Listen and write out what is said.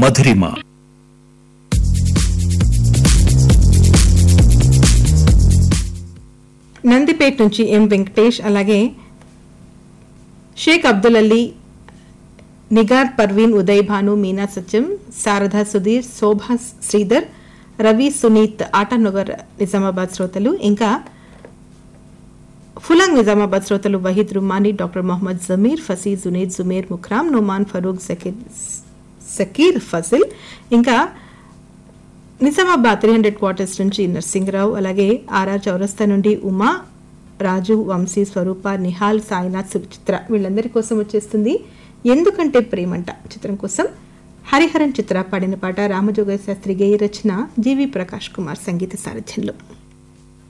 మధురిమ నందిపేట్ నుంచి ఎం వెంకటేష్ అలాగే షేక్ అబ్దుల్ అలీ నిగార్ పర్వీన్ ఉదయ్ భాను మీనా సత్యం శారదా సుధీర్ శోభా శ్రీధర్ రవి సునీత్ ఆటానగర్ నిజామాబాద్ శ్రోతలు ఇంకా ఫులాంగ్ నిజామాబాద్ శ్రోతలు వహీద్ రుమానీ డాక్టర్ మొహమ్మద్ జమీర్ ఫసీ జునేద్ జుమేర్ ముఖ్రామ్ నొమాన్ ఫరూక్ జకీర్ సకీర్ ఫజిల్ ఇంకా నిజామాబాద్ త్రీ హండ్రెడ్ క్వార్టర్స్ నుంచి నర్సింగరావు అలాగే ఆర్ఆర్ చౌరస్తా నుండి ఉమా రాజు వంశీ స్వరూప నిహాల్ సాయినాథ్ సుచిత్ర వీళ్ళందరి కోసం వచ్చేస్తుంది ఎందుకంటే ప్రేమంట చిత్రం కోసం హరిహరన్ చిత్ర పాడిన పాట రామజోగ శాస్త్రి గేయ రచన జీవి ప్రకాష్ కుమార్ సంగీత సారథ్యంలో